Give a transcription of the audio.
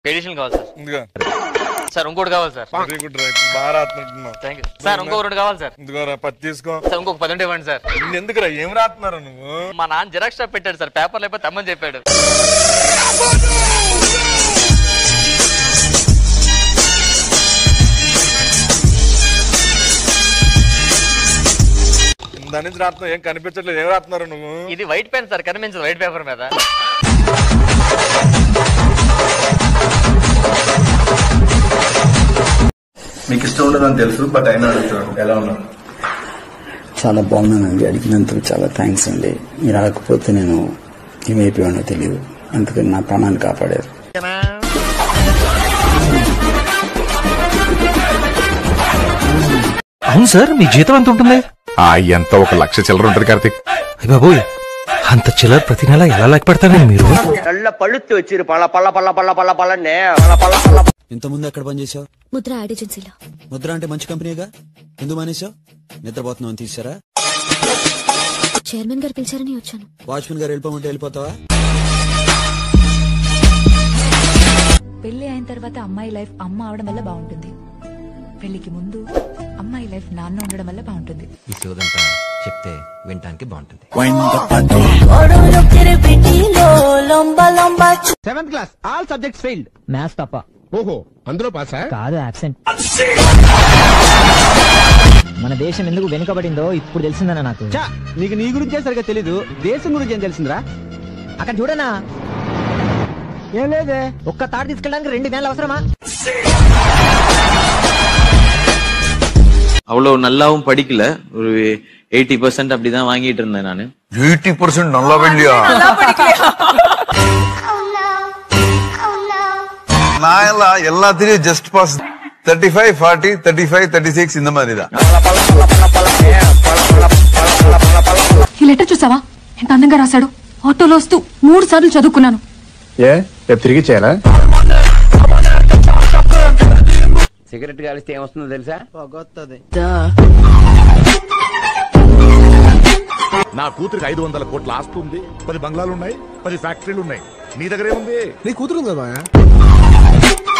edition కావాలి sir ఇదిగో sir ఇంకోటి కావాలి సార్ వెరీ గుడ్ రైట్ బాగా రాస్తున్నట్టున్నావు థ్యాంక్ యూ సార్ ఇంకో రెండు కావాలి సార్ ఇదిగో రా పత్తి తీసుకో సార్ ఇంకొక పది ఉంటే ఇవ్వండి సార్ ఇన్ని ఎందుకురా ఏం రాస్తున్నారు నువ్వు మా నాన్న జిరాక్స్ షాప్ పెట్టాడు సార్ పేపర్ లేకపోతే తమ్మని చెప్పాడు దాని నుంచి రాస్తున్నావు ఏం కనిపించట్లేదు ఏం రాస్తున్నారు నువ్వు ఇది వైట్ పెన్ సార్ కనిపించదు వైట్ పేపర్ మీద మీకు ఇష్టం ఉండదని తెలుసు బట్ అయినా అడుగుతాను ఎలా ఉన్నాను చాలా బాగున్నానండి అడిగినందుకు చాలా థ్యాంక్స్ అండి మీరు రాకపోతే నేను ఏమైపోయానో తెలియదు అందుకని నా ప్రాణాన్ని కాపాడారు అవును సార్ మీ జీతం ఎంత ఉంటుంది ఆ ఎంత ఒక లక్ష చిల్లర ఉంటుంది కార్తీక్ అయ్య బాబోయ్ అంత చిల్లర ప్రతి నెల ఎలా లెక్క పెడతారండి మీరు நல்ல பழுத்து வச்சிரு பல பல பல பல பல பலன்னு பல பல பல ఇంతకుముందు ఎక్కడ పనిచేసావు ముద్ర యాడ్ ఏజెన్సీలో ముద్ర అంటే మంచి కంపెనీగా ఎందుకు మానేసావు నిద్రపోతున్నావు అని తీసారా చైర్మన్ గారు పిలిచారని వచ్చాను వాచ్మెన్ గారు వెళ్ళిపోమంటే వెళ్ళిపోతావా పెళ్లి అయిన తర్వాత అమ్మాయి లైఫ్ అమ్మ అవడం వల్ల బాగుంటుంది పెళ్లికి ముందు అమ్మాయి లైఫ్ నాన్న ఉండడం వల్ల బాగుంటుంది ఈ సోదంతా చెప్తే వినటానికి బాగుంటుంది seventh class all subjects failed maths తప్ప ఓహో అందులో పాసా కాదు యాబ్సెంట్ మన దేశం ఎందుకు వెనుకబడిందో ఇప్పుడు తెలిసిందన్న నాకు చా నీకు నీ గురించే సరిగా తెలీదు దేశం గురించి ఏం తెలిసిందిరా అక్కడ చూడనా ఏం లేదే ఒక్క తాడు తీసుకెళ్ళడానికి రెండు నెలలు అవసరమా அவ்வளவு நல்லாவும் படிக்கல ஒரு எயிட்டி பர்சன்ட் அப்படிதான் வாங்கிட்டு இருந்தேன் நானு ఎయిటీ పర్సెంట్ నల్లా వెళ్ళియా நான் எல்லாம் எல்லாத்திலயும் just pass thirty five forty thirty five thirty six இந்த மாதிரி தான் ఈ లెటర్ చూసావా ఎంత అందంగా రాశాడు ఆటోలో వస్తూ మూడు సార్లు చదువుకున్నాను ఏ రేపు తిరిగి చేయాలా సిగరెట్ కాలిస్తే ఏమొస్తుందో తెలుసా నా కూతురికి ఐదు వందల కోట్ల ఆస్తి ఉంది పది బంగ్లాలు ఉన్నాయి పది ఫ్యాక్టరీలు ఉన్నాయి నీ దగ్గర ఏముంది నీ కూతురు కదా